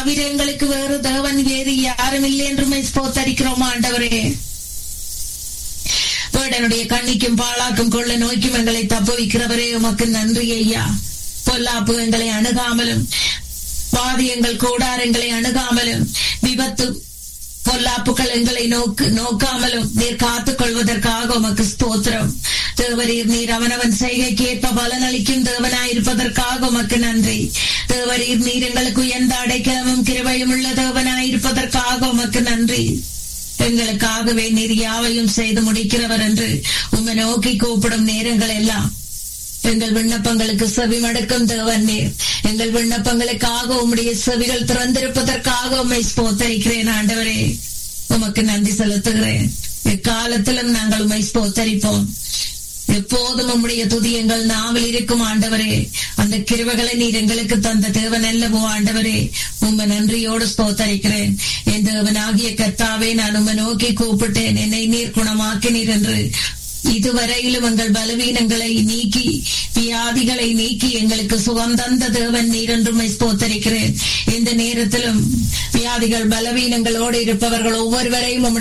தவிர எங்களுக்கு வேறு தேவன் வேறு யாரும் இல்லை என்று ஸ்தோத்தரிக்கிறோம் ஆண்டவரே வேடனுடைய கண்ணிக்கும் பாழாக்கும் கொள்ள நோய்க்கும் எங்களை தப்புவிக்கிறவரே உமக்கு நன்றி ஐயா பொல்லாப்பு எங்களை அணுகாமலும் வாதியங்கள் கூடாரங்களை அணுகாமலும் விபத்து பொல்லாப்புகள் எங்களை நோக்கு நோக்காமலும் நீர் காத்துக் கொள்வதற்காக உமக்கு ஸ்தோத்திரம் தேவரீர் நீர் அவனவன் செய்கைக்கு ஏற்ப பலனளிக்கும் தேவனாயிருப்பதற்காக உமக்கு நன்றி தேவரீர் நீர் எங்களுக்கு உயர்ந்த அடைக்கலமும் கிருபையும் உள்ள தேவனாயிருப்பதற்காக உமக்கு நன்றி எங்களுக்காகவே நீர் யாவையும் செய்து முடிக்கிறவர் என்று உம்மை நோக்கி கூப்பிடும் நேரங்கள் எல்லாம் எங்கள் விண்ணப்பங்களுக்கு செவி மடக்கும் தேவன் நீர் எங்கள் விண்ணப்பங்களுக்காக உம்முடைய செவிகள் திறந்திருப்பதற்காக உம்மை ஸ்தோத்தரிக்கிறேன் ஆண்டவரே உமக்கு நன்றி செலுத்துகிறேன் எக்காலத்திலும் நாங்கள் உம்மை ஸ்தோத்தரிப்போம் எப்போதும் உம்முடைய துதி எங்கள் நாவில் இருக்கும் ஆண்டவரே அந்த கிருவகளை நீர் எங்களுக்கு தந்த தேவன் அல்லவோ ஆண்டவரே உம்மை நன்றியோடு ஸ்தோத்தரிக்கிறேன் என் தேவனாகிய கர்த்தாவே நான் உம்மை நோக்கி கூப்பிட்டேன் என்னை நீர் குணமாக்கினீர் என்று இதுவரையிலும் எங்கள் பலவீனங்களை நீக்கி வியாதிகளை நீக்கி எங்களுக்கு சுகம் தந்த தேவன் நீர் என்றும் ஸ்தோத்தரிக்கிறேன் இந்த நேரத்திலும் வியாதிகள் பலவீனங்களோடு இருப்பவர்கள் ஒவ்வொருவரையும்